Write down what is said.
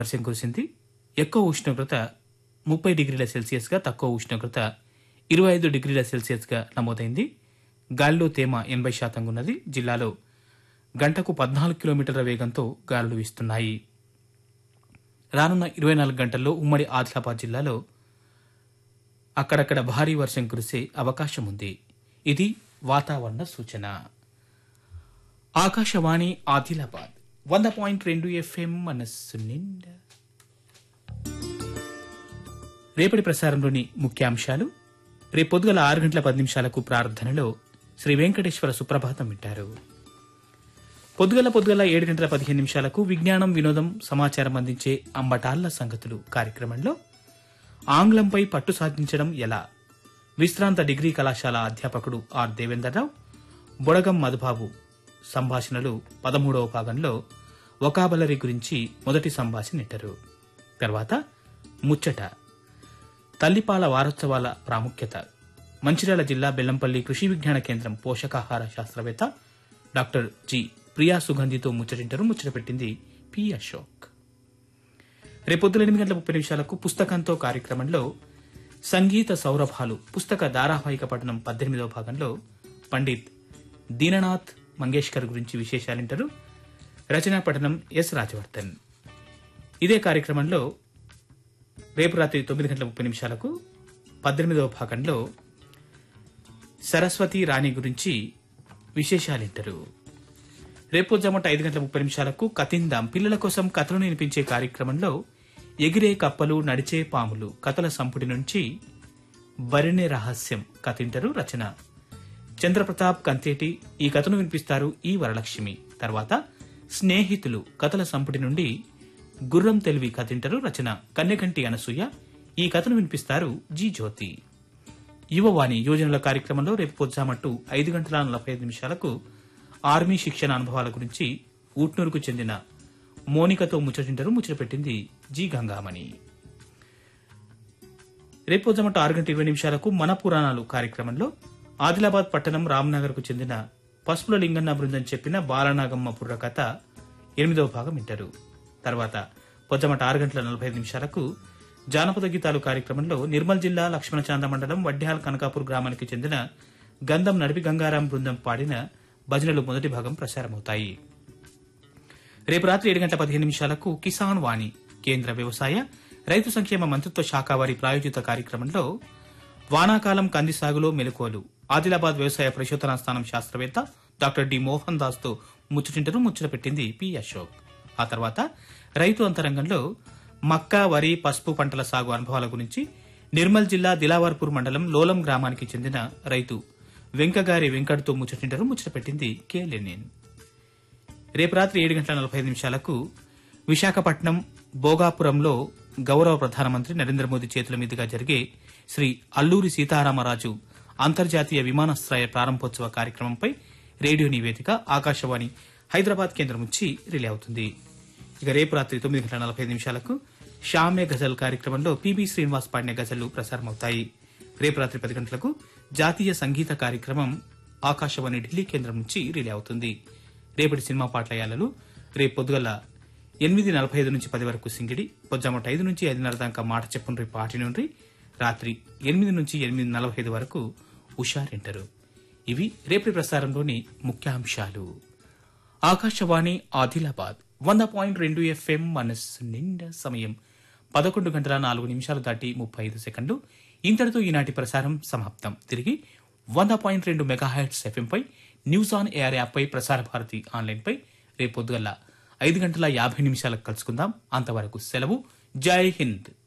వర్షం కురిసింది ఎక్కువ ఉష్ణోగ్రత ముప్పై డిగ్రీల సెల్సియస్గా తక్కువ ఉష్ణోగ్రత ఇరవై ఐదు డిగ్రీల సెల్సియస్గా నమోదైంది గాలిలో తేమ ఎనభై శాతంగా ఉన్నది జిల్లాలో గంటకు పద్నాలుగు కిలోమీటర్ల వేగంతో గాలులు వీస్తున్నాయి రానున్న ఇరవై నాలుగు గంటల్లో ఉమ్మడి ఆదిలాబాద్ జిల్లాలో అక్కడక్కడ భారీ వర్షం కురిసే అవకాశం ఉంది ఇది వాతావరణ సూచన ఆకాశవాణి ఆదిలాబాద్ వంద పాయింట్ రెండు ఎఫ్ఎం మనస్సు నిండా రేపటి ప్రసారంలోని ముఖ్యాంశాలు రేపు పొద్దుగల ఆరు గంటల పది నిమిషాలకు ప్రార్థనలో శ్రీ వెంకటేశ్వర సుప్రభాతం వింటారు పొద్దుగల పొద్దుగల ఏడు గంటల పదిహేను నిమిషాలకు విజ్ఞానం వినోదం సమాచారం అందించే అంబటాళ్ల సంగతులు కార్యక్రమంలో ఆంగ్లంపై పట్టు సాధించడం ఎలా విశ్రాంత డిగ్రీ కళాశాల అధ్యాపకుడు ఆర్ దేవేందర్రావు బుడగం మధుబాబు సంభాషణలు పదమూడవ భాగంలో వొకాబలరీ గురించి మొదటి సంభాషణ నెట్టారు తర్వాత ముచ్చట తల్లిపాల వారోత్సవాల ప్రాముఖ్యత మంచిర్యాల జిల్లా బెల్లంపల్లి కృషి విజ్ఞాన కేంద్రం పోషకాహార శాస్త్రవేత్త డాక్టర్ జి ప్రియా సుగంధితో ముచ్చటింటారు ముచ్చట పెట్టింది పి అశోక్ రేపొద్దున ఎనిమిది గంటల ముప్పై నిమిషాలకు పుస్తకంతో కార్యక్రమంలో సంగీత సౌరభాలు పుస్తక ధారావాహిక పఠనం పద్దెనిమిదవ భాగంలో పండిత్ దీననాథ్ మంగేష్కర్ గురించి విశేషాలింటారు రచనా పఠనం ఎస్ రాజవర్ధన్ ఇదే కార్యక్రమంలో రేపు రాత్రి తొమ్మిది గంటల ముప్పై నిమిషాలకు పద్దెనిమిదవ భాగంలో సరస్వతి రాణి గురించి విశేషాలింటారు రేపు జమట ఐదు గంటల ముప్పై నిమిషాలకు కతిందాం పిల్లల కోసం కథలు వినిపించే కార్యక్రమంలో ఎగిరే కప్పలు నడిచే పాములు కథల సంపుటి నుంచి వరిణి రహస్యం కథింటారు రచన చంద్రప్రతాప్ కంతేటి ఈ కథను వినిపిస్తారు ఈ వరలక్ష్మి తర్వాత స్నేహితులు కథల సంపుటి నుండి గుర్రం తెలివి కథింటారు రచన కన్యకంటి అనసూయ ఈ కథను వినిపిస్తారు జి జ్యోతి యువవాణి యోజనల కార్యక్రమంలో రేపు పొద్దుమట్టు ఐదు గంటల నలభై ఐదు నిమిషాలకు ఆర్మీ శిక్షణ అనుభవాల గురించి ఊట్నూరుకు చెందిన మోనికతో ముచ్చటింటారు ముచ్చట పెట్టింది జి గంగామణి రేపు పొద్దుమట్టు ఆరు గంటల ఇరవై నిమిషాలకు మన పురాణాలు కార్యక్రమంలో ఆదిలాబాద్ పట్టణం రామ్నగర్ కు చెందిన పసుపుల లింగన్న బృందం చెప్పిన బాలనాగమ్మ పుర్ర కథ ఎనిమిదవ భాగం వింటారు తర్వాత పొద్దుమట ఆరు గంటల నలభై ఐదు నిమిషాలకు జానపద గీతాలు కార్యక్రమంలో నిర్మల్ జిల్లా లక్ష్మణచాంద మండలం వడ్డ్యాల్ కనకాపూర్ గ్రామానికి చెందిన గంధం నడిపి గంగారాం బృందం పాడిన భజనలు మొదటి భాగం ప్రసారమవుతాయి రేపు రాత్రి ఏడు గంటల పదిహేను నిమిషాలకు కిసాన్ వాణి కేంద్ర వ్యవసాయ రైతు సంక్షేమ మంత్రిత్వ శాఖ వారి ప్రాయోజిత కార్యక్రమంలో వానాకాలం కంది సాగులో మెలకువలు ఆదిలాబాద్ వ్యవసాయ పరిశోధనా స్థానం శాస్త్రవేత్త డాక్టర్ డి మోహన్ దాస్ తో ముచ్చటింటను ముచ్చట పెట్టింది పి అశోక్ ఆ తర్వాత రైతు అంతరంగంలో మక్క వరి పసుపు పంటల సాగు అనుభవాల గురించి నిర్మల్ జిల్లా దిలావర్పూర్ మండలం లోలం గ్రామానికి చెందిన రైతు వెంకగారి వెంకట్తో ముచ్చటింటారు ముచ్చట పెట్టింది కె లెనిన్ రేపు రాత్రి ఏడు గంటల నలభై ఐదు నిమిషాలకు విశాఖపట్నం భోగాపురంలో గౌరవ ప్రధానమంత్రి నరేంద్ర మోదీ చేతుల మీదుగా జరిగే శ్రీ అల్లూరి సీతారామరాజు అంతర్జాతీయ విమానాశ్రయ ప్రారంభోత్సవ కార్యక్రమంపై రేడియో నివేదిక ఆకాశవాణి హైదరాబాద్ కేంద్రం నుంచి రిలే అవుతుంది ఇక రేపు రాత్రి తొమ్మిది గంటల నలభై ఐదు నిమిషాలకు షామ్య గజల్ కార్యక్రమంలో పిబి శ్రీనివాస్ పాడిన గజళ్లు ప్రసారమవుతాయి రేపు రాత్రి పది గంటలకు జాతీయ సంగీత కార్యక్రమం ఆకాశవాణి ఢిల్లీ కేంద్రం నుంచి రిలే అవుతుంది రేపటి సినిమా పాటల యాలలు రేపు పొద్దుగల ఎనిమిది నలభై ఐదు నుంచి పది వరకు సింగిడి పొద్దుమట ఐదు నుంచి ఐదున్నర దాకా మాట చెప్పుండ్రి పాటి నుండి రాత్రి ఎనిమిది నుంచి ఎనిమిది నలభై ఐదు వరకు ఉషారింటారు ఇవి రేపటి ప్రసారంలోని ముఖ్యాంశాలు ఆకాశవాణి ఆదిలాబాద్ వంద పాయింట్ రెండు ఎఫ్ఎం మనస్సు నిండా సమయం పదకొండు గంటల నాలుగు నిమిషాలు దాటి ముప్పై ఐదు సెకండ్లు ఇంతటితో ఈనాటి ప్రసారం సమాప్తం తిరిగి వంద పాయింట్ రెండు మెగాహెట్స్ ఎఫ్ఎంపై న్యూస్ ఆన్ ఎయిర్ యాప్పై ప్రసార భారతి ఆన్లైన్పై రేపు పొద్దుగల ఐదు గంటల యాభై నిమిషాలకు కలుసుకుందాం అంతవరకు సెలవు జై హింద్